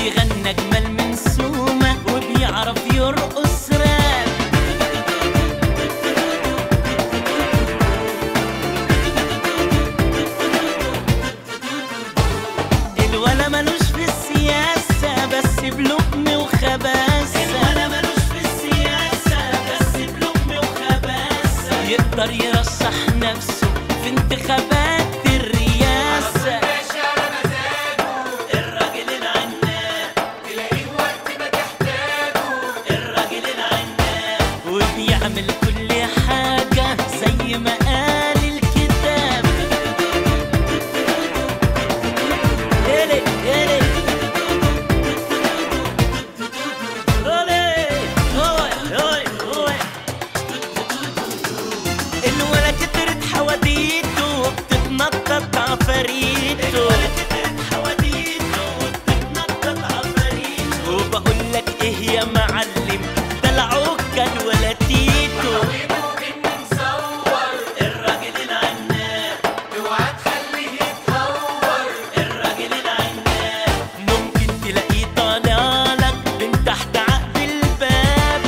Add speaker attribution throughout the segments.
Speaker 1: بيغنى اجمل من سومه وبيعرف يرقص راب الولا ملوش في السياسة بس بلقم وخباثة الولا ملوش في السياسة بس بلقم وخباثة يقدر يرشح نفسه في انتخابات الرئاسة الراجل العناب تلاقيه وقت ما تحتاجه الراجل العناب وبيعمل كل حاجة زي ما قال الكتاب Ele, ele. Ole, هوي هوي هوي الولا كترت حواديته وبتتنطط عفاريته الولا كترت حواديته وبتتنطط عفاريته وبقول لك ايه يا معلم ده العكل ولا تيتو الراجل العناب اوعى تخليه يتهور الراجل العناب ممكن تلاقيه طالع لك من تحت عقد الباب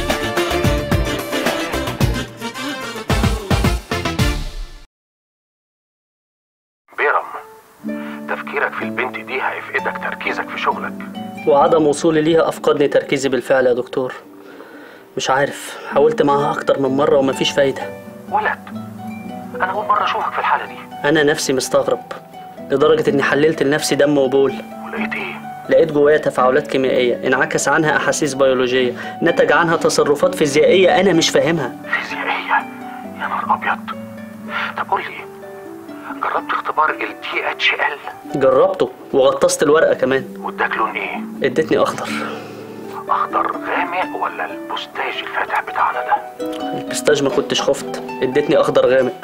Speaker 2: بيرم تفكيرك في البنت دي هيفقدك تركيزك في شغلك
Speaker 3: وعدم وصولي ليها أفقدني تركيزي بالفعل يا دكتور مش عارف حاولت معاها أكتر من مرة ومفيش فايدة
Speaker 2: ولد انا اول مره اشوفك في الحاله دي
Speaker 3: أنا نفسي مستغرب لدرجة إني حللت لنفسي دم وبول
Speaker 2: ولقيت ايه
Speaker 3: لقيت جوايا تفاعلات كيميائية انعكس عنها أحاسيس بيولوجية نتج عنها تصرفات فيزيائية أنا مش فاهمها
Speaker 2: فيزيائيه يا نهار ابيض طب قول لي جربت اختبار ال دي اتش ال
Speaker 3: جربته وغطست الورقة كمان
Speaker 2: واداك لون ايه
Speaker 3: ادتني أخضر
Speaker 2: اخضر غامق ولا البوستاج الفاتح بتاعنا ده
Speaker 3: البستاج ما كنتش خفت ادتني أخضر غامق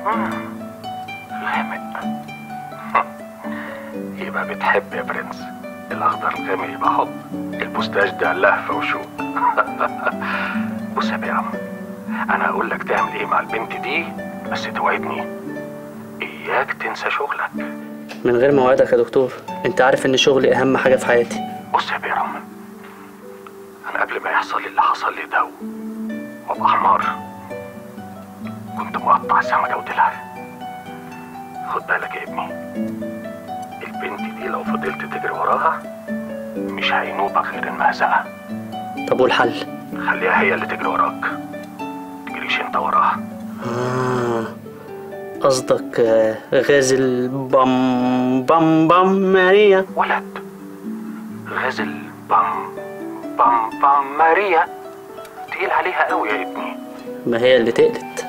Speaker 2: غامق يبقى بتحب يا برنس الاخضر الغامق يبقى حب البوستاج ده لهفه وشوق بص يا بيرم انا هقول لك تعمل ايه مع البنت دي بس توعدني اياك تنسى شغلك
Speaker 3: من غير موعدك يا دكتور انت عارف ان شغلي اهم حاجة في حياتي
Speaker 2: بص يا بيرم انا قبل ما يحصل اللي حصل لي ده وابقى حمار كنت مقطع سمكة وديلها خد بالك يا ابني البنت دي لو فضلت تجري وراها مش هينوبك غير المهزقة
Speaker 3: طب والحل
Speaker 2: خليها هي اللي تجري وراك تجريش انت وراها
Speaker 3: آه. قصدك آه، غازل بام بام بام ماريا
Speaker 2: ولد غازل بام بام بام ماريا تقيل عليها قوي يا ابني
Speaker 3: ما هي اللي تقلت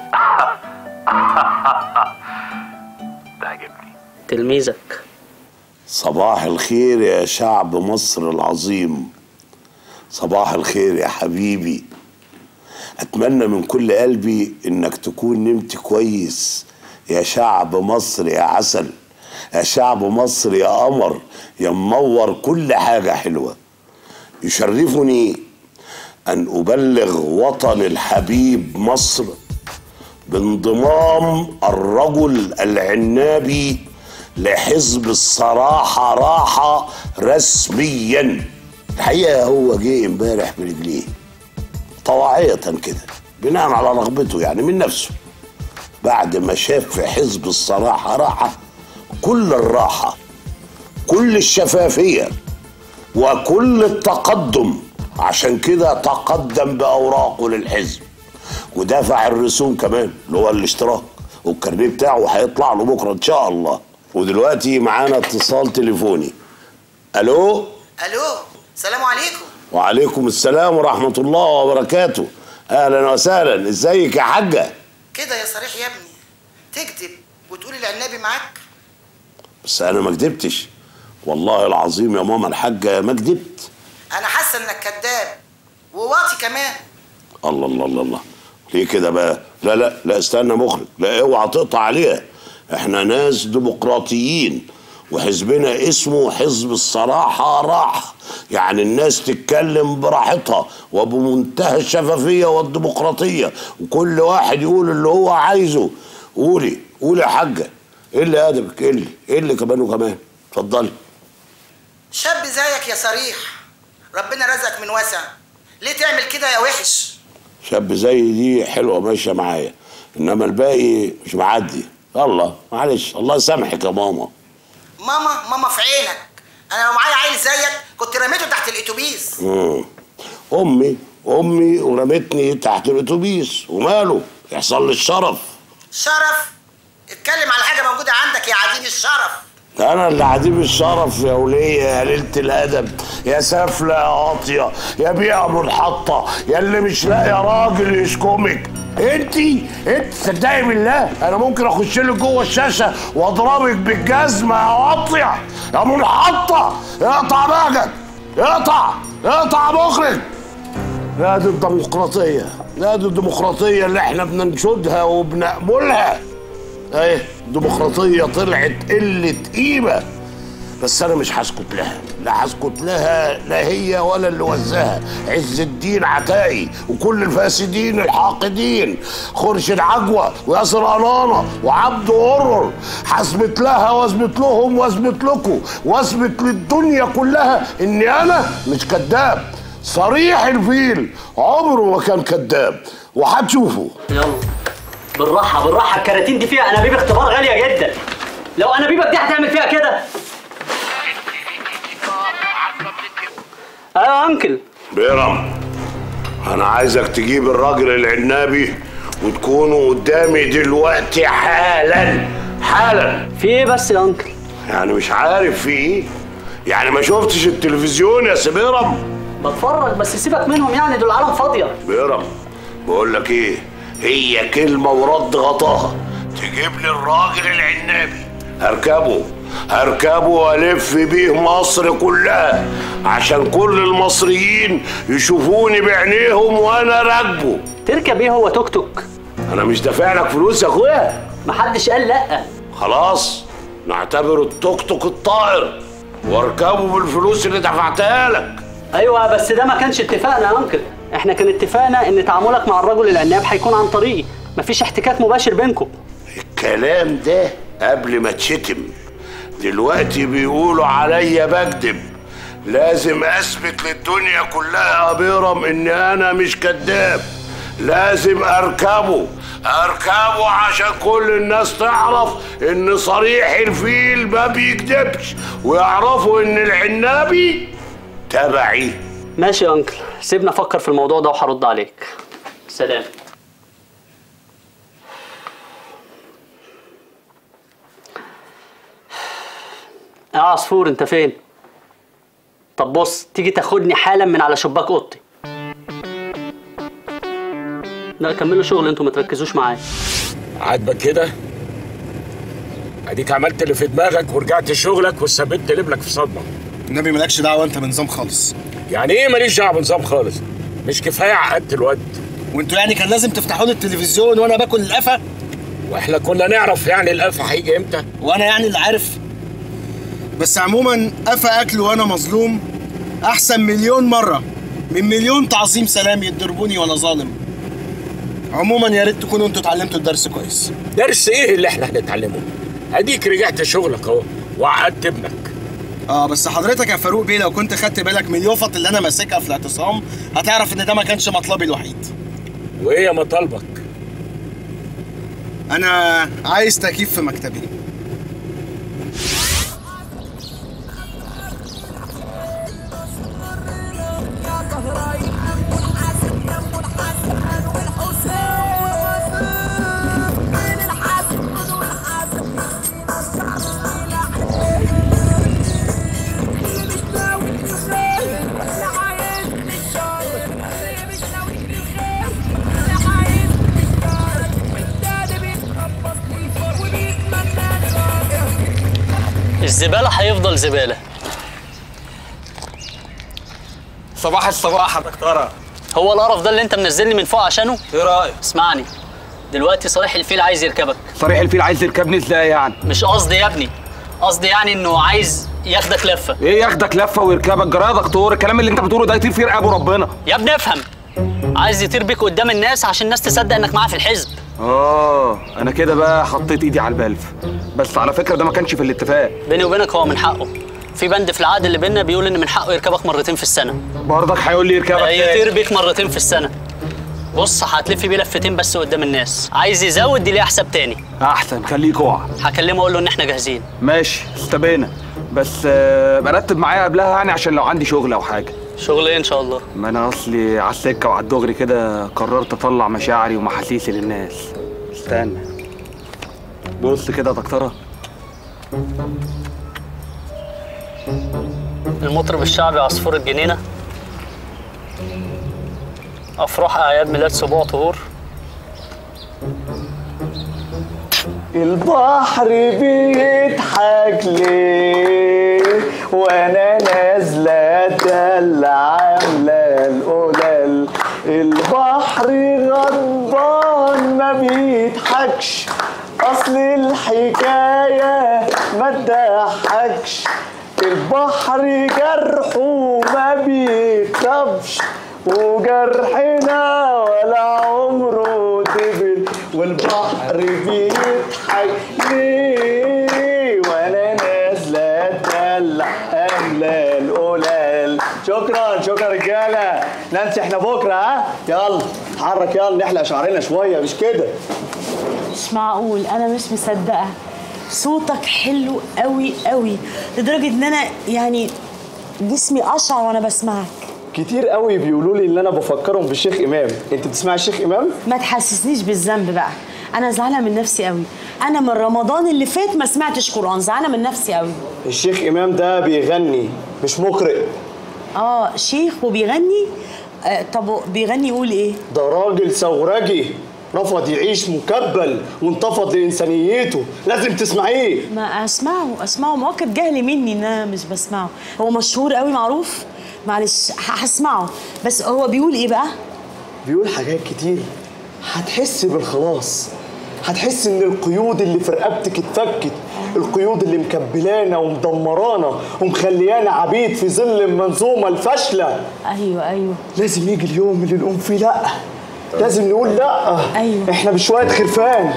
Speaker 2: تعجبني
Speaker 3: تلميذك
Speaker 4: صباح الخير يا شعب مصر العظيم صباح الخير يا حبيبي اتمنى من كل قلبي انك تكون نمت كويس يا شعب مصر يا عسل يا شعب مصر يا قمر يا منور كل حاجة حلوة يشرفني أن أبلغ وطن الحبيب مصر بانضمام الرجل العنابي لحزب الصراحة راحة رسميا الحقيقة هو جه امبارح برجليه طواعية كده بناء على رغبته يعني من نفسه بعد ما شاف في حزب الصراحة راحة كل الراحة كل الشفافية وكل التقدم عشان كده تقدم بأوراقه للحزب ودفع الرسوم كمان اللي هو الاشتراك والكارنيه بتاعه هيطلع له بكره ان شاء الله ودلوقتي معانا اتصال تليفوني الو
Speaker 5: الو سلام عليكم
Speaker 4: وعليكم السلام ورحمه الله وبركاته اهلا وسهلا ازيك يا حاجه
Speaker 5: كده يا صريح يا ابني تكذب وتقول العنابي معاك
Speaker 4: بس انا ما كدبتش والله العظيم يا ماما الحاجه ما كدبت
Speaker 5: انا حاسه انك كذاب وواطي كمان
Speaker 4: الله الله الله الله ليه كده بقى لا لا لا استنى مخرج لا اوعى تقطع عليها احنا ناس ديمقراطيين وحزبنا اسمه حزب الصراحة راحة يعني الناس تتكلم براحتها وبمنتهى الشفافية والديمقراطية وكل واحد يقول اللي هو عايزه قولي قولي يا حاجة ايه اللي ادبك ايه اللي ايه اللي كمان وكمان اتفضلي
Speaker 5: شاب زيك يا صريح ربنا رزقك من واسع ليه تعمل كده يا وحش
Speaker 4: شاب زي دي حلوه ماشيه معايا انما الباقي مش معدي الله معلش الله يسامحك يا ماما
Speaker 5: ماما ماما في عينك انا لو معايا عيل زيك كنت رميته تحت الاتوبيس
Speaker 4: مم. امي امي ورمتني تحت الاتوبيس وماله يحصل لي الشرف
Speaker 5: شرف اتكلم على حاجه موجوده عندك يا عديم الشرف
Speaker 4: انا اللي عديم الشرف يا وليه يا ليله الادب يا سافله يا قاطيه يا بيئه منحطه يا اللي مش لاقي راجل يشكمك انتي انت تصدقي بالله انا ممكن اخش لك جوه الشاشه واضربك بالجزمه يا قاطيه يا منحطه اقطع بهجت اقطع اقطع مخرج لا دي الديمقراطيه لا دي الديمقراطيه اللي احنا بننشدها وبنأملها ايه ديمقراطية طلعت قلة قيمة بس أنا مش هسكت لها لا هسكت لها لا هي ولا اللي وزاها عز الدين عتائي وكل الفاسدين الحاقدين خورشيد عجوة وياسر أنانة وعبد قرر هثبت لها واثبت لهم واثبت لكم واثبت للدنيا كلها إني أنا مش كذاب صريح الفيل عمره ما كان كذاب وهتشوفوا
Speaker 3: يلا بالراحة بالراحة الكراتين دي فيها أنابيب اختبار غالية جدا لو أنابيبك دي هتعمل فيها كده أيوة يا أنكل
Speaker 4: بيرم انا عايزك تجيب الراجل العنابي وتكونوا قدامي دلوقتي حالا حالا
Speaker 3: في إيه بس يا أنكل؟
Speaker 4: يعني مش عارف في ايه يعني ما شفتش التلفزيون يا سي بيرم
Speaker 3: بتفرج بس سيبك منهم يعني دول عالم فاضية
Speaker 4: بيرم بقول لك ايه هي كلمة ورد غطاها تجيب لي الراجل العنابي هركبه هركبه والف بيه مصر كلها عشان كل المصريين يشوفوني بعينيهم وانا راكبه
Speaker 3: تركب إيه هو توك توك؟
Speaker 4: انا مش دافع لك فلوس يا اخويا
Speaker 3: محدش قال لأ
Speaker 4: خلاص نعتبره التوك توك الطائر واركبه بالفلوس اللي دفعتها لك
Speaker 3: أيوة بس ده ما كانش اتفاقنا يا أنكل إحنا كان اتفاقنا إن تعاملك مع الرجل العناب هيكون عن طريقي مفيش احتكاك مباشر بينكم
Speaker 4: الكلام ده قبل ما تشتم دلوقتي بيقولوا عليا بكذب لازم اثبت للدنيا كلها يا بيرم ان انا مش كذاب لازم اركبه اركبه عشان كل الناس تعرف ان صريح الفيل ما بيكذبش ويعرفوا ان العنابي تبعي
Speaker 3: ماشي يا أنكل سيبنا أفكر في الموضوع ده وهرد عليك سلام يا عصفور انت فين طب بص تيجي تاخدني حالا من على شباك اوضتي لا كملوا شغل انتوا ما تركزوش معايا
Speaker 2: عاجبك كده اديك عملت اللي في دماغك ورجعت شغلك وثبت لابنك في صدمه
Speaker 6: النبي مالكش دعوه انت بنظام خالص
Speaker 2: يعني ايه ماليش دعوه بنظام خالص مش كفايه عقدت الواد
Speaker 6: وانتوا يعني كان لازم تفتحوا لي التلفزيون وانا باكل القفا
Speaker 2: واحنا كنا نعرف يعني القفا هيجي امتى
Speaker 6: وانا يعني اللي عارف بس عموما قفا اكل وانا مظلوم احسن مليون مره من مليون تعظيم سلام يضربوني وانا ظالم عموما يا ريت تكونوا انتوا اتعلمتوا الدرس كويس
Speaker 2: درس ايه اللي احنا هنتعلمه اديك رجعت شغلك اهو وعقدت ابنك
Speaker 6: اه بس حضرتك يا فاروق بيه لو كنت خدت بالك من اليوفط اللي انا ماسكها في الاعتصام هتعرف ان ده ما كانش مطلبي الوحيد
Speaker 2: وايه مطالبك
Speaker 6: انا عايز تكييف في مكتبي
Speaker 3: الزبالة هيفضل زبالة
Speaker 7: صباح الصباح يا دكتوره
Speaker 3: هو القرف ده اللي انت منزلني من فوق عشانه
Speaker 7: ايه رايك
Speaker 3: اسمعني دلوقتي صالح الفيل عايز يركبك
Speaker 7: صريح الفيل عايز يركبني ازاي يعني
Speaker 3: مش قصدي يا ابني قصدي يعني انه عايز ياخدك لفه
Speaker 7: ايه ياخدك لفه ويركبك جرى يا دكتور الكلام اللي انت بتقوله ده يطير فيه رقابه ربنا
Speaker 3: يا ابني افهم عايز يطير بيك قدام الناس عشان الناس تصدق انك معاه في الحزب
Speaker 7: اه انا كده بقى حطيت ايدي على البلف بس على فكره ده ما كانش في الاتفاق
Speaker 3: بيني وبينك هو من حقه في بند في العقد اللي بينا بيقول ان من حقه يركبك مرتين في السنه
Speaker 7: برضك هيقول لي يركبك تاني.
Speaker 3: يطير بيك مرتين في السنه بص هتلف بيه لفتين بس قدام الناس عايز يزود دي ليه حساب تاني
Speaker 7: احسن خليك اوعى
Speaker 3: هكلمه اقول له ان احنا جاهزين
Speaker 7: ماشي استبينا بس آه، برتب معايا قبلها يعني عشان لو عندي شغل او حاجه
Speaker 3: شغل ايه ان شاء الله
Speaker 7: ما انا اصلي على السكه وعلى الدغري كده قررت اطلع مشاعري ومحاسيسي للناس استنى بص كده يا دكتوره
Speaker 3: المطرب الشعبي عصفور الجنينه افراح اعياد ميلاد سبوع طهور
Speaker 8: البحر بيضحك ليه وانا نازله دلع عامله القلل البحر غضبان ما بيضحكش اصل الحكايه ما تضحكش البحر جرحه ما بيخافش وجرحنا ولا عمره دبل والبحر بيضحك ليه وانا نازله اتدلع املى القلال شكرا شكرا رجاله نانسي احنا بكره ها يلا اتحرك يلا نحلق شعرنا شويه مش كده
Speaker 9: مش معقول انا مش مصدقه صوتك حلو قوي قوي لدرجه ان انا يعني جسمي اشعر وانا بسمعك
Speaker 8: كتير قوي بيقولوا لي ان انا بفكرهم بالشيخ امام انت بتسمعي الشيخ امام
Speaker 9: ما تحسسنيش بالذنب بقى انا زعلانه من نفسي قوي انا من رمضان اللي فات ما سمعتش قران زعلانه من نفسي قوي
Speaker 8: الشيخ امام ده بيغني مش مقرئ
Speaker 9: اه شيخ وبيغني آه طب بيغني يقول ايه
Speaker 8: ده راجل ثورجي رفض يعيش مكبل وانتفض لانسانيته لازم تسمعيه
Speaker 9: ما اسمعه اسمعه مؤكد جهل مني ان انا مش بسمعه هو مشهور قوي معروف معلش ه- هسمعه بس هو بيقول ايه بقى
Speaker 8: بيقول حاجات كتير هتحس بالخلاص هتحس ان القيود اللي في رقبتك اتفكت القيود اللي مكبلانا ومدمرانا ومخليانا عبيد في ظل المنظومه الفاشله
Speaker 9: ايوه ايوه
Speaker 8: لازم يجي اليوم اللي نقوم فيه لا لازم نقول لا
Speaker 9: أيوة.
Speaker 8: احنا بشويه خرفان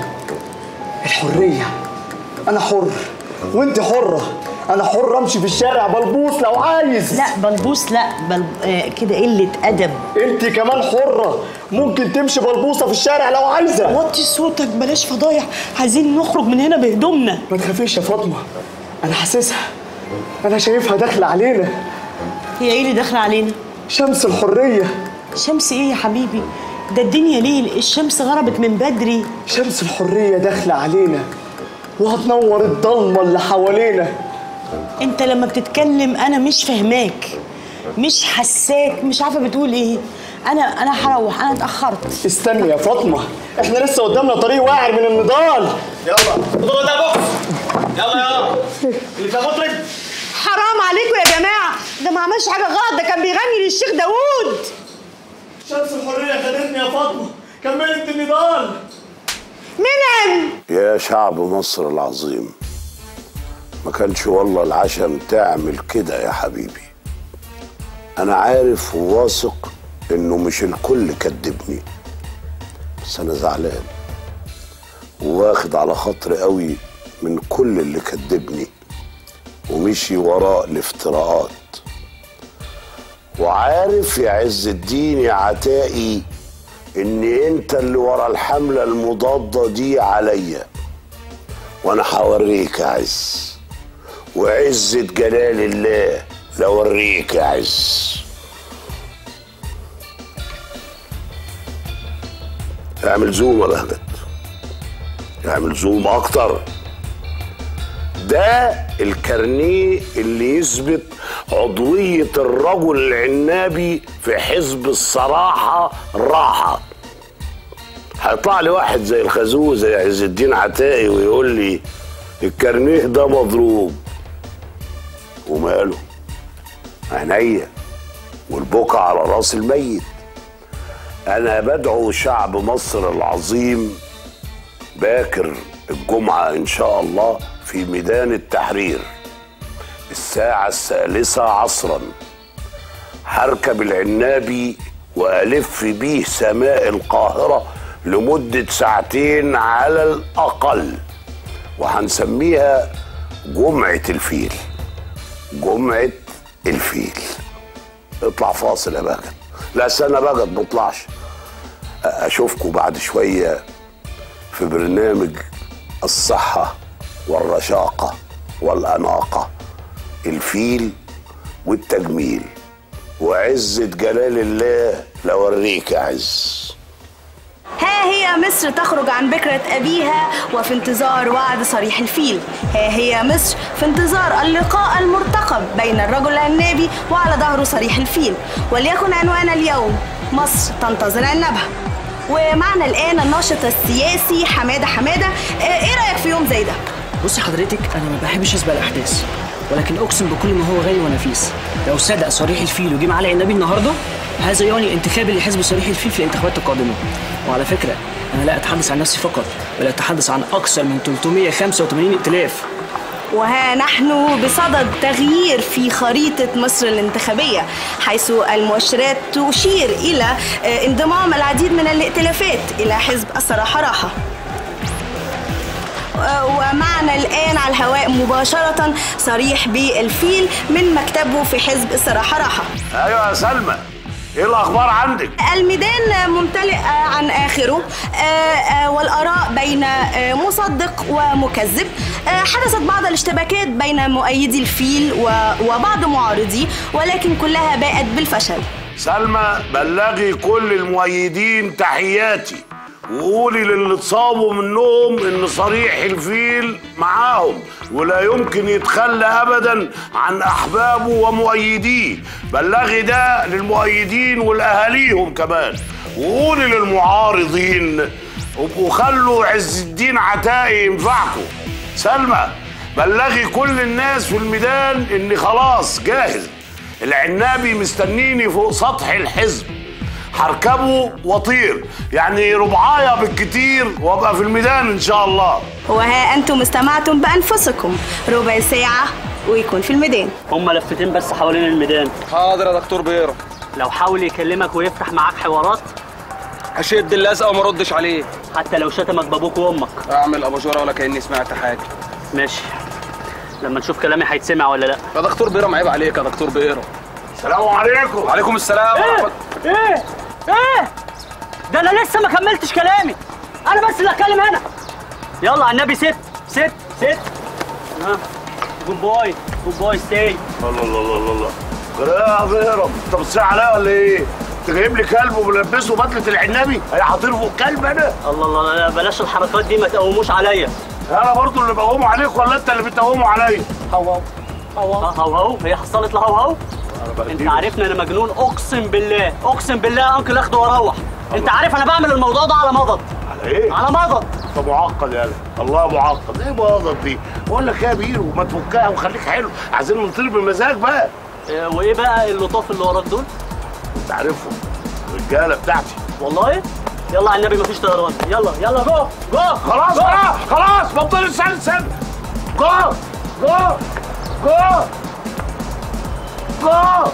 Speaker 8: الحريه انا حر وانت حره انا حر امشي في الشارع بلبوس لو عايز
Speaker 9: لا بلبوس لا بل... آه كده قله ادب
Speaker 8: انت كمان حره ممكن تمشي بلبوسه في الشارع لو عايزه
Speaker 9: وطي صوتك بلاش فضايح عايزين نخرج من هنا بهدومنا
Speaker 8: ما تخافيش يا فاطمه انا حاسسها انا شايفها داخله علينا
Speaker 9: هي ايه اللي داخله علينا
Speaker 8: شمس الحريه
Speaker 9: شمس ايه يا حبيبي ده الدنيا ليل الشمس غربت من بدري
Speaker 8: شمس الحريه داخله علينا وهتنور الضلمه اللي حوالينا
Speaker 9: انت لما بتتكلم انا مش فاهماك مش حساك مش عارفه بتقول ايه انا انا هروح انا اتاخرت
Speaker 8: استني يا فاطمه احنا لسه قدامنا طريق واعر من النضال يلا خدوا ده بوكس يلا يلا اللي كان مطرب
Speaker 9: حرام عليكم يا جماعه ده ما عملش حاجه غلط ده كان بيغني للشيخ داوود
Speaker 8: شمس الحريه خدتني يا فاطمه كملت النضال
Speaker 9: منعم
Speaker 4: يا شعب مصر العظيم ما كانش والله العشم تعمل كده يا حبيبي انا عارف وواثق انه مش الكل كدبني بس انا زعلان وواخد على خاطري قوي من كل اللي كدبني ومشي وراء الافتراءات وعارف يا عز الدين يا عتائي ان انت اللي ورا الحملة المضادة دي عليا وانا هوريك يا عز وعزة جلال الله لوريك يا عز اعمل زوم يا بهجت اعمل زوم اكتر ده الكارنيه اللي يثبت عضوية الرجل العنابي في حزب الصراحة راحة هيطلع لي واحد زي الخازوق زي عز الدين عتائي ويقول لي الكارنيه ده مضروب وماله عينيا والبكا على راس الميت انا بدعو شعب مصر العظيم باكر الجمعة إن شاء الله في ميدان التحرير الساعة الثالثة عصرا هركب العنابي وألف بيه سماء القاهرة لمدة ساعتين على الأقل وهنسميها جمعة الفيل جمعة الفيل اطلع فاصل يا بجد لا استنى بجد ما اطلعش اشوفكم بعد شوية في برنامج الصحة والرشاقة والأناقة الفيل والتجميل وعزة جلال الله لوريك يا عز
Speaker 10: ها هي مصر تخرج عن بكرة أبيها وفي انتظار وعد صريح الفيل ها هي مصر في انتظار اللقاء المرتقب بين الرجل العنابي وعلى ظهره صريح الفيل وليكن عنوان اليوم مصر تنتظر عنبها ومعنا الآن الناشط السياسي حمادة حمادة آه، إيه رأيك في يوم زي ده؟
Speaker 11: بصي حضرتك انا ما بحبش اسبق الاحداث ولكن اقسم بكل ما هو غالي ونفيس لو صدق صريح الفيل وجه معاه النبي النهارده هذا يعني انتخابي لحزب صريح الفيل في الانتخابات القادمه وعلى فكره انا لا اتحدث عن نفسي فقط بل اتحدث عن اكثر من 385 ائتلاف
Speaker 10: وها نحن بصدد تغيير في خريطة مصر الانتخابية حيث المؤشرات تشير إلى آه، انضمام العديد من الائتلافات إلى حزب الصراحة راحة آه، ومعنا الآن على الهواء مباشرة صريح بالفيل من مكتبه في حزب الصراحة راحة
Speaker 4: ايوه يا سلمى ايه الاخبار عندك
Speaker 10: الميدان ممتلئ عن آخره آه، آه، والآراء بين آه، مصدق ومكذب آه، حدثت بعض الاشتباكات بين مؤيدي الفيل و- وبعض معارضيه ولكن كلها باءت بالفشل
Speaker 4: سلمى بلغي كل المؤيدين تحياتي وقولي للي اتصابوا منهم ان صريح الفيل معاهم ولا يمكن يتخلى ابدا عن احبابه ومؤيديه بلغي ده للمؤيدين والاهاليهم كمان وقولي للمعارضين وابقوا خلوا عز الدين عتائي ينفعكم سلمى بلغي كل الناس في الميدان اني خلاص جاهز العنابي مستنيني فوق سطح الحزب هركبه واطير يعني ربعايه بالكتير وابقى في الميدان ان شاء الله
Speaker 10: وها أنتم استمعتم بأنفسكم ربع ساعة ويكون في الميدان
Speaker 3: هما لفتين بس حوالين الميدان
Speaker 7: حاضر يا دكتور بيرة
Speaker 3: لو حاول يكلمك ويفتح معاك حوارات
Speaker 7: هشد اللزقه وما ردش عليه
Speaker 3: حتى لو شتمك بابوك وامك
Speaker 7: اعمل اباجوره ولا كاني سمعت حاجه
Speaker 3: ماشي لما نشوف كلامي هيتسمع ولا لا
Speaker 7: يا دكتور بيرة عيب عليك يا دكتور بيرة
Speaker 4: السلام عليكم
Speaker 7: وعليكم السلام ورحمة
Speaker 3: ايه ايه ده انا لسه ما كملتش كلامي انا بس اللي اتكلم هنا يلا على النبي ست ست ست ها جود بوي جود بوي ستي
Speaker 4: الله الله الله الله الله يا بيرم انت بتصيح عليا ولا ايه؟ انت جايب لي كلب وملبسه بدله العنابي؟ هي حاطين فوق كلب انا؟
Speaker 3: الله الله لا بلاش الحركات دي ما تقوموش عليا
Speaker 4: انا برضو اللي بقومه عليك ولا انت اللي بتقومه عليا؟
Speaker 3: هو هو هو هو هو هي حصلت لهو هو انت عارفني انا مجنون اقسم بالله اقسم بالله يا انكل اخده واروح انت عارف انا بعمل الموضوع ده على مضض
Speaker 4: على ايه؟
Speaker 3: على مضض
Speaker 4: انت معقد يالا الله معقد ايه معقد دي؟ بقول لك ايه يا بيرو ما تفكها وخليك حلو عايزين نطير بمزاج بقى
Speaker 3: إيه، وايه بقى اللطاف اللي وراك دول
Speaker 4: انت عارفهم الرجاله بتاعتي
Speaker 3: والله يلا على النبي مفيش طيران يلا يلا جو جو
Speaker 4: خلاص
Speaker 3: جو.
Speaker 4: خلاص خلاص بطل السلسل جو جو جو جو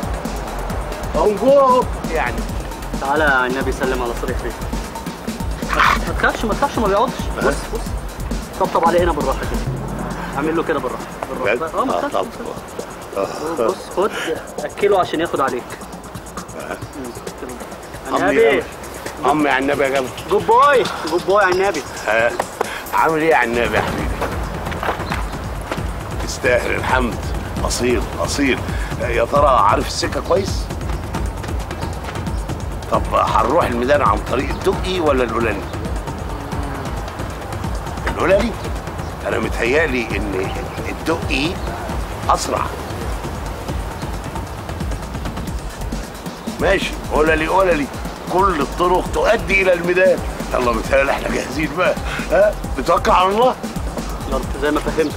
Speaker 4: اهو جو يعني
Speaker 3: تعالى على النبي سلم على صريح بيه ما تخافش ما تخافش ما بيقعدش بص بص طبطب عليه هنا بالراحه كده اعمل له كده بالراحه بالراحه اه ما تخافش ما تخافش. بص خد اكله عشان ياخد عليك
Speaker 4: عمي
Speaker 3: النبي
Speaker 4: عمي على النبي يا جماعه
Speaker 3: جود بوي جود بوي على النبي
Speaker 4: ها، عامل ايه على النبي يا حبيبي تستاهل الحمد اصيل اصيل يا ترى عارف السكه كويس طب هنروح الميدان عن طريق الدقي ولا القلالي القلالي انا متهيالي ان الدقي اسرع ماشي قلالي قلالي كل الطرق تؤدي الى الميدان يلا متهيألي احنا جاهزين بقى ها نتوكل على الله
Speaker 3: يلا زي ما فهمتك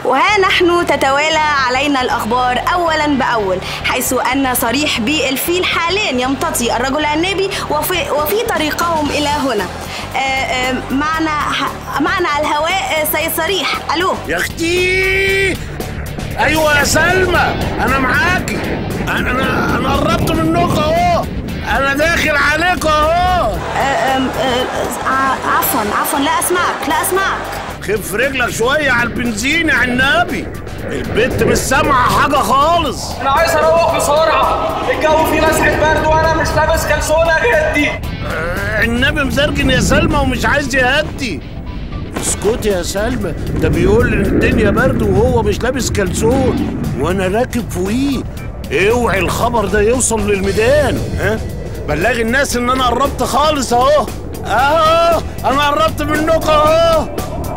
Speaker 10: وها نحن تتوالى علينا الأخبار أولا بأول حيث أن صريح بي الفيل حاليا يمتطي الرجل العنابي وفي, وفي طريقهم إلى هنا آه، آه، معنا ح- معنا على الهواء آه، سيد صريح ألو
Speaker 4: يا اختي ايوه يا سلمى انا معاكي انا انا انا قربت منكم اهو انا داخل عليكم اهو
Speaker 10: آه، آم، آه، ع- عفوا عفوا لا أسمعك لا أسمعك
Speaker 4: خف رجلك شويه على البنزين يا عنابي البنت مش سامعه حاجه خالص
Speaker 12: انا عايز اروح بسرعه الجو فيه لسعه برد وانا مش لابس كلسونه جدي
Speaker 4: آه، النبي مزرجن يا سلمى ومش عايز يهدي اسكتي يا سلمى ده بيقول ان الدنيا برد وهو مش لابس كلسون وانا راكب فوقيه اوعي الخبر ده يوصل للميدان ها بلغي الناس ان انا قربت خالص اهو اهو انا قربت منكم اهو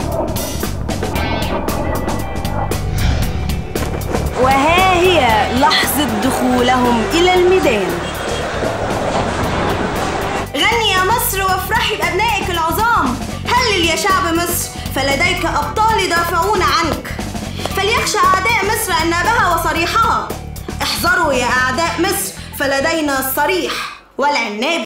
Speaker 10: وها هي لحظة دخولهم إلى الميدان غني يا مصر وافرحي بأبنائك العظام هلل يا شعب مصر فلديك أبطال يدافعون عنك فليخشى أعداء مصر أنابها وصريحها احذروا يا أعداء مصر فلدينا الصريح والعناب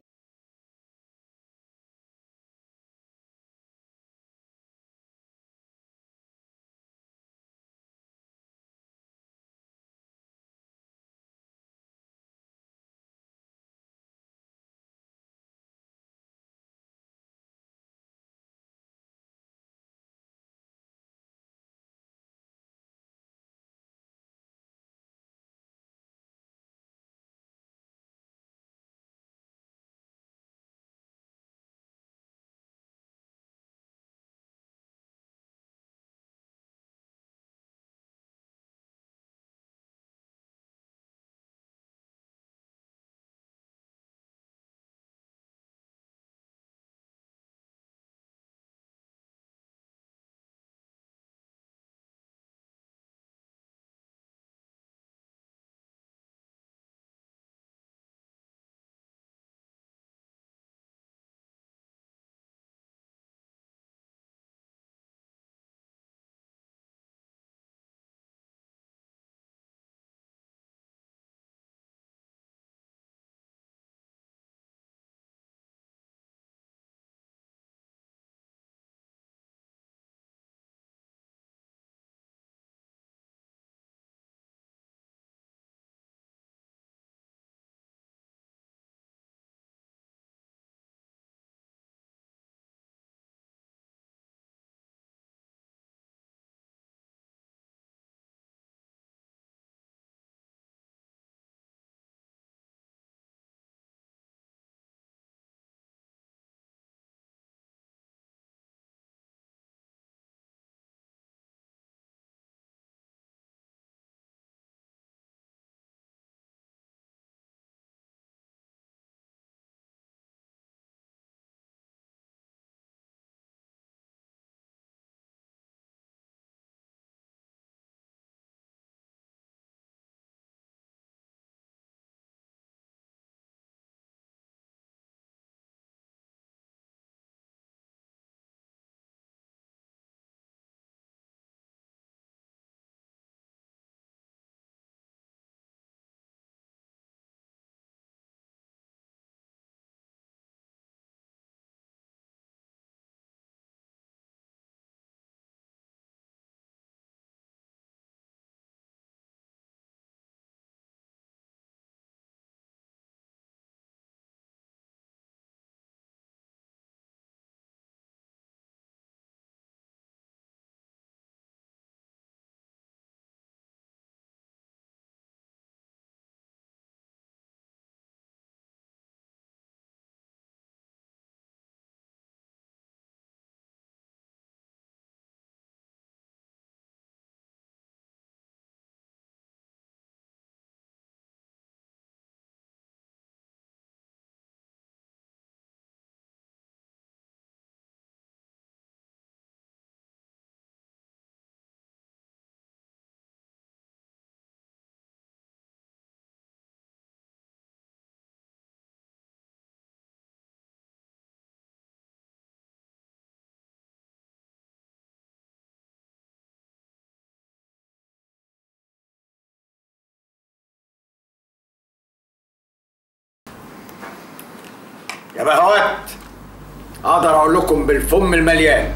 Speaker 13: يا بهوات اقدر اقول لكم بالفم المليان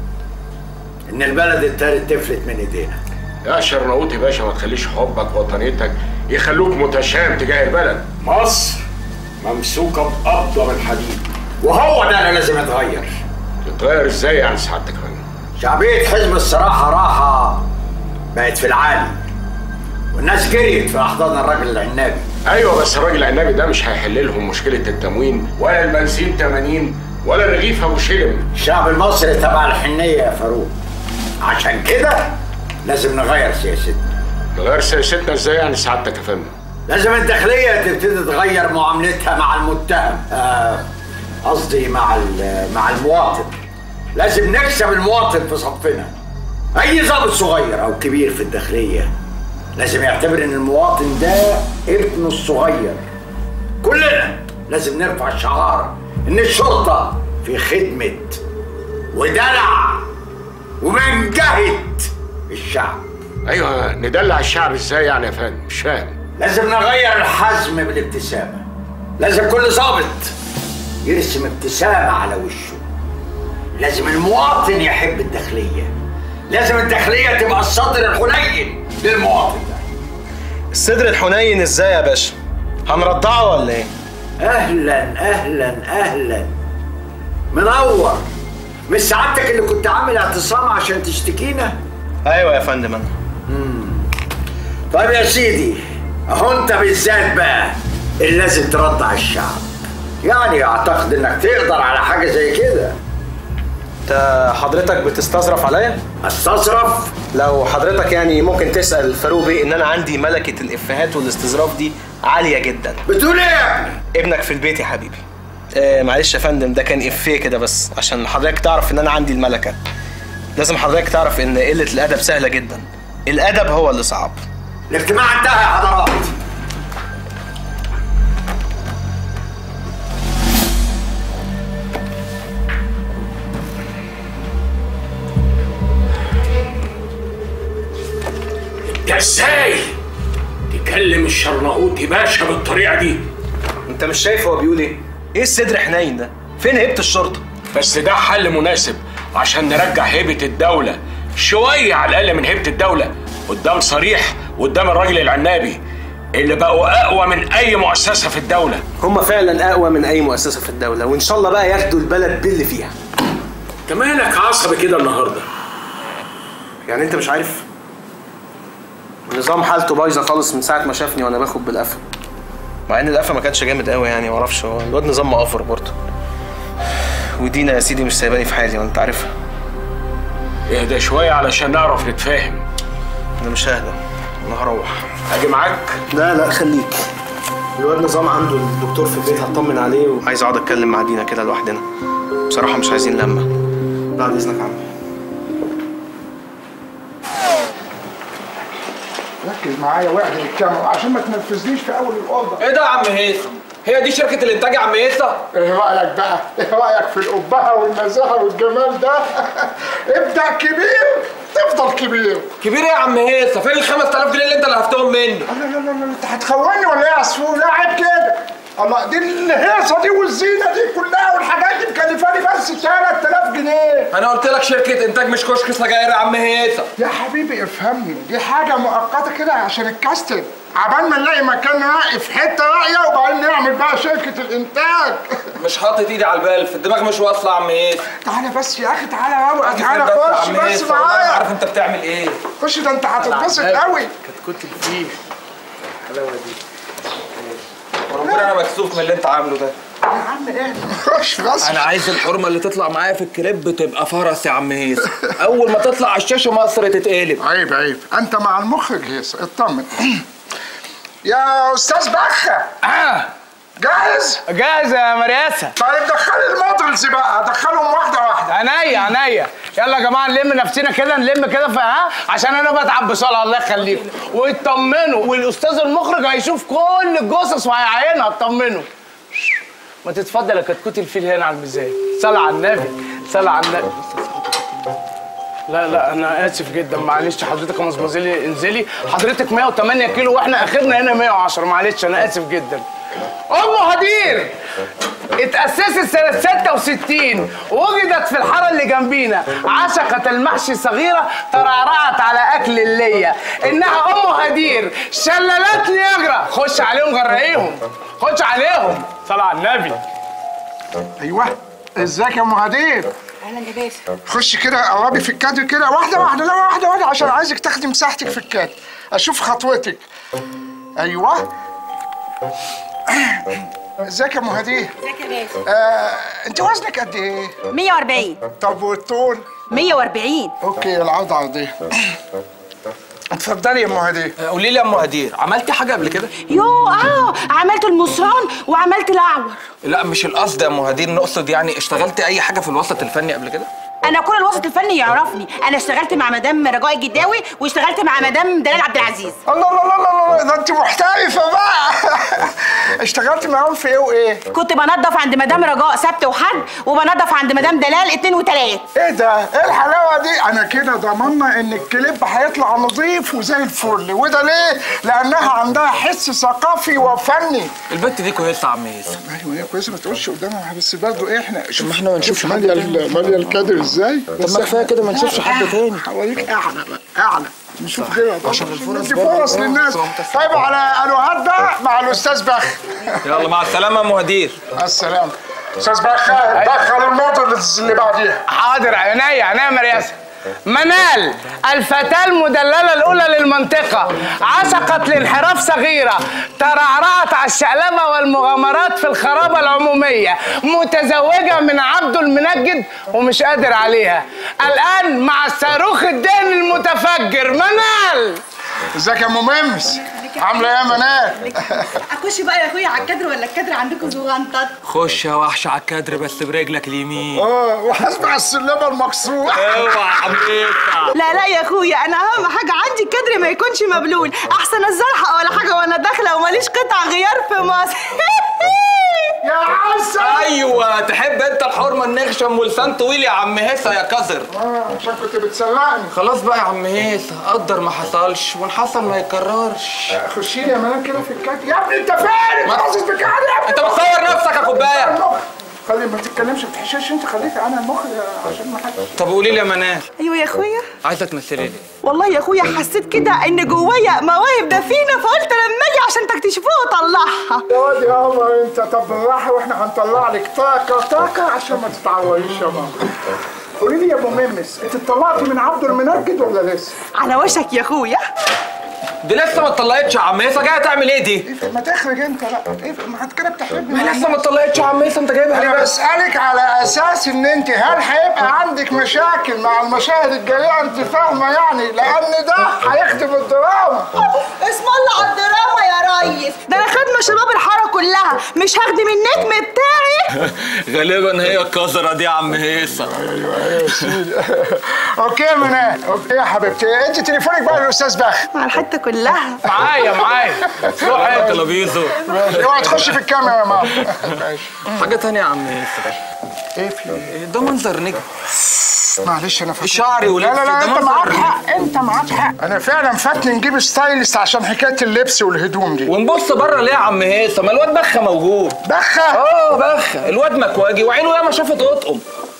Speaker 13: ان البلد ابتدت تفلت من ايدينا
Speaker 2: يا شرنقوط يا باشا ما تخليش حبك وطنيتك يخلوك متشائم تجاه البلد مصر ممسوكه بقبضه من حديد
Speaker 13: وهو ده اللي لازم يتغير
Speaker 2: تتغير ازاي يعني سعادتك يا فندم
Speaker 13: شعبية حزب الصراحة راحة بقت في العالي والناس جريت في أحضان الراجل العنابي
Speaker 2: ايوه بس الراجل العنابي ده مش هيحل لهم مشكله التموين ولا البنزين 80 ولا الرغيف ابو شلم
Speaker 13: الشعب المصري تبع الحنية يا فاروق عشان كده لازم نغير سياستنا
Speaker 2: نغير سياستنا ازاي يعني سعادتك يا فندم
Speaker 13: لازم الداخلية تبتدي تغير معاملتها مع المتهم آه، قصدي مع ال- مع المواطن لازم نكسب المواطن في صفنا أي ضابط صغير أو كبير في الداخلية لازم يعتبر إن المواطن ده ابنه الصغير كلنا لازم نرفع شعار إن الشرطة في خدمة ودلع ومنجهة الشعب
Speaker 2: ايوه ندلع الشعب ازاي يعني يا فندم مش فاهم
Speaker 13: لازم نغير الحزم بالابتسامة لازم كل ضابط يرسم ابتسامة على وشه لازم المواطن يحب الداخلية لازم الداخلية تبقى الصدر الحنين للمواطن
Speaker 6: الصدر الحنين ازاي يا باشا هنرضعه ولا ايه
Speaker 13: اهلا اهلا اهلا منور مش سعادتك اللي كنت عامل اعتصام عشان تشتكينا
Speaker 6: ايوه يا فندم انا
Speaker 13: طيب يا سيدي اهو انت بالذات بقى اللي لازم ترضع الشعب يعني اعتقد انك تقدر على حاجه زي كده
Speaker 6: انت حضرتك بتستظرف عليا
Speaker 13: استظرف
Speaker 6: لو حضرتك يعني ممكن تسال فاروق بيه ان انا عندي ملكه الافيهات والاستظراف دي عاليه جدا
Speaker 13: بتقول ايه يا ابني
Speaker 6: ابنك في البيت يا حبيبي آه معلش يا فندم ده كان افيه كده بس عشان حضرتك تعرف ان انا عندي الملكه لازم حضرتك تعرف ان قله الادب سهله جدا الادب هو اللي صعب
Speaker 13: الاجتماع انتهى يا حضرات
Speaker 2: انت ازاي تكلم الشرنقوطي باشا بالطريقه دي
Speaker 6: انت مش شايف هو بيقول ايه ايه الصدر حنين ده فين هيبه الشرطه
Speaker 2: بس ده حل مناسب عشان نرجع هيبه الدوله شويه على الاقل من هيبه الدوله قدام صريح وقدام الراجل العنابي اللي بقوا اقوى من اي مؤسسه في الدوله
Speaker 6: هم فعلا اقوى من اي مؤسسه في الدوله وان شاء الله بقى ياخدوا البلد باللي فيها
Speaker 2: انت مالك عصبي كده النهارده
Speaker 6: يعني انت مش عارف النظام حالته بايظه خالص من ساعه ما شافني وانا باخد بالقفا مع ان القفا ما كانش جامد قوي يعني معرفش هو الواد نظام مقفر برضه ودينا يا سيدي مش سايباني في حالي وانت عارفها
Speaker 2: اهدى شويه علشان نعرف نتفاهم
Speaker 6: انا مش ههدى انا هروح
Speaker 2: اجي معاك
Speaker 6: لا لا خليك الواد نظام عنده الدكتور في البيت هطمن عليه وعايز اقعد اتكلم مع دينا كده لوحدنا بصراحه مش عايزين لمه بعد اذنك يا عم
Speaker 14: ركز معايا واحد الكاميرا عشان ما تنفذنيش في اول الاوضه
Speaker 12: ايه ده يا عم هيثم؟ هي دي شركة الإنتاج يا عم هيثم؟
Speaker 14: ايه رايك بقى؟ ايه رايك في الابهه والنزاهه والجمال ده؟ ابدا كبير تفضل كبير
Speaker 12: كبير ايه يا عم هيثم؟ فين ال 5000 جنيه اللي أنت لهفتهم مني؟
Speaker 14: لا لا لا لا انت هتخوني ولا ايه يا عصفور؟ لا عيب كده الله دي الهيصه دي والزينه دي كلها والحاجات دي مكلفاني بس 3000 جنيه
Speaker 12: أنا قلت لك شركة إنتاج مش كشك سجاير يا عم هيثم
Speaker 14: يا حبيبي افهمني دي حاجه مؤقته كده عشان الكاستنج عبال ما نلاقي مكان راقي في حته راقيه وبعدين نعمل بقى شركه الانتاج
Speaker 12: مش حاطط إيدي على البلف الدماغ مش واصلة يا عم هيثم
Speaker 14: تعالى بس يا اخي تعالى روق
Speaker 12: أجي
Speaker 14: تعالى
Speaker 12: فين بس يا
Speaker 14: خش
Speaker 12: عم
Speaker 14: بس
Speaker 12: هيثم؟ والله ما
Speaker 14: معايا
Speaker 12: عارف أنت بتعمل إيه
Speaker 14: خش ده انت هتتبسط قوي
Speaker 12: كنت فيه الحلاوة دي وربنا أنا مكسوف من اللي أنت عامله ده
Speaker 14: يا عم ايه خش بس
Speaker 12: انا عايز الحرمه اللي تطلع معايا في الكليب تبقى فرس يا عم هيثم اول ما تطلع على الشاشه مصر تتقلب
Speaker 14: عيب عيب انت مع المخرج هيص اطمن يا استاذ بخه
Speaker 12: اه
Speaker 14: جاهز
Speaker 12: جاهز يا مرياسه
Speaker 14: طيب دخل المودلز بقى دخلهم واحده واحده
Speaker 15: عينيا عينيا يلا يا جماعه نلم نفسنا كده نلم كده في ها عشان انا بتعب بسرعه الله يخليكم واطمنوا والاستاذ المخرج هيشوف كل الجثث وهيعينها اطمنوا ما تتفضل يا كتكوت الفيل هنا على الميزان صلى على النبي صلى على النبي لا لا انا اسف جدا معلش حضرتك يا مزمزيلي انزلي حضرتك 108 كيلو واحنا اخرنا هنا 110 معلش انا اسف جدا ام هدير اتأسست سنة 66 وجدت في الحارة اللي جنبينا عشقت المحشي صغيرة ترعرعت على أكل اللية إنها أم هدير شلالات نياجرا خش عليهم غرقيهم خش عليهم صلى على النبي
Speaker 14: ايوه ازيك يا ام هدير
Speaker 10: اهلا يا باشا
Speaker 14: خش كده قربي في الكادر كده واحده واحده لا واحده واحده عشان عايزك تاخدي مساحتك في الكادر اشوف خطوتك ايوه ازيك يا ام هدير
Speaker 10: ازيك يا باشا
Speaker 14: آه، انت وزنك قد ايه
Speaker 10: 140
Speaker 14: طب والطول
Speaker 10: 140
Speaker 14: اوكي العوض عرضيه اتفضلي يا ام هدير
Speaker 12: قولي لي يا ام هدير عملتي حاجه قبل كده
Speaker 10: يو اه عملت المصران وعملت الاعور
Speaker 12: لا مش القصد يا ام هدير نقصد يعني اشتغلتي اي حاجه في الوسط الفني قبل كده
Speaker 10: انا كل الوسط الفني يعرفني انا اشتغلت مع مدام رجاء الجداوي واشتغلت مع مدام دلال عبد العزيز
Speaker 14: الله الله الله الله الله، ده انت محترفه بقى اشتغلت معاهم في ايه وايه
Speaker 10: كنت بنظف عند مدام رجاء سبت وحد وبنظف عند مدام دلال اتنين وتلات
Speaker 14: ايه ده ايه الحلاوه دي انا كده ضمننا ان الكليب هيطلع نظيف وزي الفل وده ليه لانها عندها حس ثقافي وفني
Speaker 12: البت دي كويسه يا عم هيثم
Speaker 14: ايوه هي كويسه ما تقولش قدامها بس برضه ايه احنا شوف
Speaker 12: ما احنا ما نشوفش حد
Speaker 14: ماليه
Speaker 12: تاني.
Speaker 14: ال- ماليه الكادر ازاي
Speaker 12: طب ما كفايه كده ما نشوفش حد تاني
Speaker 14: هوريك اعلى بقى اعلى نشوف كده
Speaker 12: عشان الفرص
Speaker 14: ندي
Speaker 12: برضه.
Speaker 14: فرص
Speaker 12: آه،
Speaker 14: للناس
Speaker 12: صوت.
Speaker 14: طيب على الوهات بقى مع الاستاذ بخ
Speaker 12: يلا مع السلامه يا ام هدير
Speaker 14: مع السلامه استاذ بخ دخل المودلز اللي بعديها
Speaker 15: حاضر عينيا عينيا يا مرياسة منال الفتاة المدللة الأولى للمنطقة عشقت لانحراف صغيرة ترعرعت على الشقلبة والمغامرات في الخرابة العمومية متزوجة من عبده المنجد ومش قادر عليها الآن مع الصاروخ الدين المتفجر منال
Speaker 14: ازيك يا ام ممس عامله ايه يا منال
Speaker 10: اخش بقى يا اخويا على الكادر ولا الكادر عندكم زغنطط
Speaker 12: خش يا وحش على الكادر بس برجلك اليمين
Speaker 14: اه وحاسب على السلمه المكسوره
Speaker 12: اوعى حبيبتي
Speaker 10: لا لا يا اخويا انا اهم حاجه عندي الكادر ما يكونش مبلول احسن الزرحه ولا حاجه وانا داخله وماليش قطع غيار في مصر
Speaker 14: يا عسل
Speaker 12: ايوه تحب انت الحرمه النخشم ولسان طويل يا عم هيثم يا كسر
Speaker 14: اه عشان كنت بتسرقني
Speaker 12: خلاص بقى يا عم هيثم قدر ما حصلش وان حصل ما يتكررش
Speaker 14: خشي لي يا منال كده في الكادر يا ابني انت فين
Speaker 12: ما-
Speaker 14: باصص بكاري يا ابني
Speaker 12: انت بتصور نفسك يا كوبايه
Speaker 14: المخ. خلي ما تتكلمش ما تحشش انت خليك انا المخرج عشان ما حدش
Speaker 12: طب قولي لي يا منال
Speaker 10: ايوه يا اخويا
Speaker 12: عايزه تمثلي لي
Speaker 10: والله يا اخويا حسيت كده ان جوايا مواهب دفينه فقلت لما اجي عشان تكتشفوها واطلعها
Speaker 14: يا واد يا قمر انت طب بالراحه واحنا هنطلع لك طاقه طاقه عشان ما تتعوريش يا ماما قولي لي يا ابو ممس انت اتطلعتي من عبد المنجد ولا لسه؟
Speaker 10: على وشك يا اخويا
Speaker 12: دي لسه ما اتطلقتش يا عم هيثم جايه تعمل ايه دي
Speaker 14: ما تخرج انت لا ايه ما انت كده بتحرجني
Speaker 12: ما لسه ما اتطلقتش يا عم هيثم انت جايبها ليه
Speaker 14: انا
Speaker 12: بس
Speaker 14: بسالك على اساس ان انت هل هيبقى عندك مشاكل مع المشاهد الجريئه انت فاهمه يعني لان ده هيخدم الدراما
Speaker 10: اسم الله على الدراما يا ريس ده انا خدمه شباب الحاره كلها مش هخدم النجم بتاعي
Speaker 12: غالبا هي الكسره دي يا عم هيثم
Speaker 14: ايوه يا سيدي اوكي يا منال اوكي يا حبيبتي انت تليفونك بقى للاستاذ بخ
Speaker 10: مع الحته كلها
Speaker 15: معايا معايا روح
Speaker 12: يا
Speaker 15: انت
Speaker 12: تلابيزو
Speaker 14: ماشي اوعى تخش في الكاميرا يا ماما ماشي
Speaker 12: حاجه تانية يا عم هيثم
Speaker 14: ايه في ايه؟
Speaker 12: ده منظر نجم
Speaker 14: معلش انا فاكر
Speaker 12: شعري
Speaker 14: لا
Speaker 12: ولبسي
Speaker 14: لا
Speaker 12: ده
Speaker 14: لا انت
Speaker 12: منظر
Speaker 14: معاك
Speaker 12: نجم.
Speaker 14: حق انت معاك حق انا فعلا فاتني نجيب ستايلست عشان حكايه اللبس والهدوم دي
Speaker 12: ونبص بره ليه يا عم هيثم ما الواد بخه موجود
Speaker 14: بخه
Speaker 12: اه بخه الواد مكواجي وعينه ياما شافت قطقم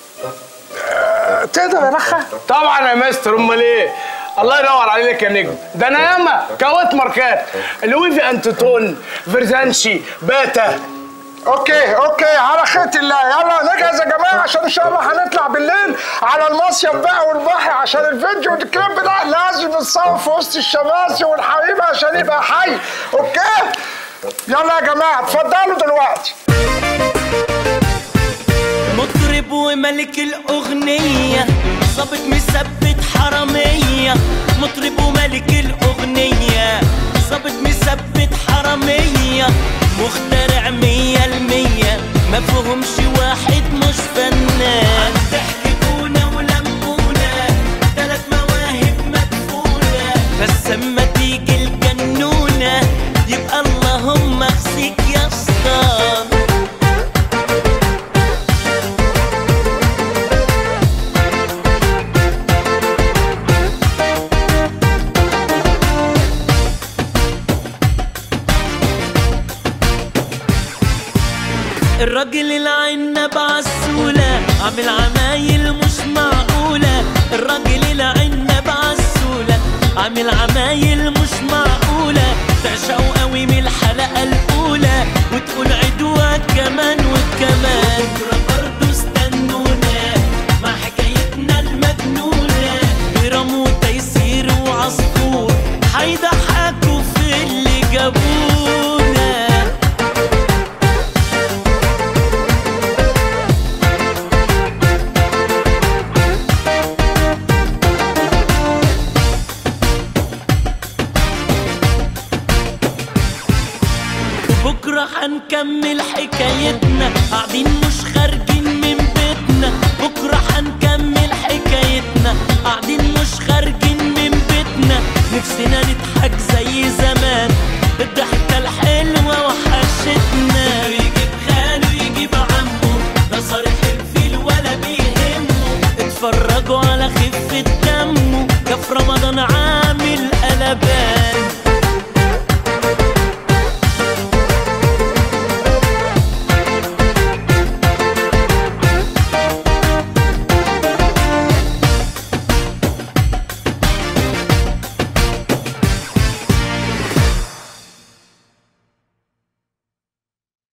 Speaker 14: تقدر يا بخه
Speaker 15: طبعا يا مستر امال ايه الله ينور عليك يا نجم ده انا ياما كوت ماركات لويفي انتوتون فيرزانشي باتا
Speaker 14: اوكي اوكي على خيط الله يلا نجهز يا جماعه عشان ان شاء الله هنطلع بالليل على المصيف بقى والبحر عشان الفيديو والكليب ده لازم نتصور في وسط الشماسي والحبيبه عشان يبقى حي اوكي يلا يا جماعه اتفضلوا دلوقتي
Speaker 1: مطرب وملك الأغنية ظابط مثبت حرامية مطرب وملك الأغنية ظابط مثبت حرامية مخترع مية المية ما فيهمش واحد مش فنان ضحكونا ولمونا تلات مواهب مدفونة بس اما تيجي الجنونة يبقى اللهم اخزيك يا اسطى الراجل العنب عالسولة عامل عمايل مش معقولة الراجل العنب عالسولة عامل عمايل مش معقولة تعشقه قوي من الحلقة الأولى وتقول عدوة كمان وكمان بكرة برضه استنونا مع حكايتنا المجنونة برام وتيسير وعصفور هيضحكوا في اللي جابونا بكرة هنكمل حكايتنا قاعدين مش خارجين من بيتنا بكرة هنكمل حكايتنا قاعدين مش خارجين من بيتنا نفسنا نضحك زي زمان الضحكة الحلوة وحشتنا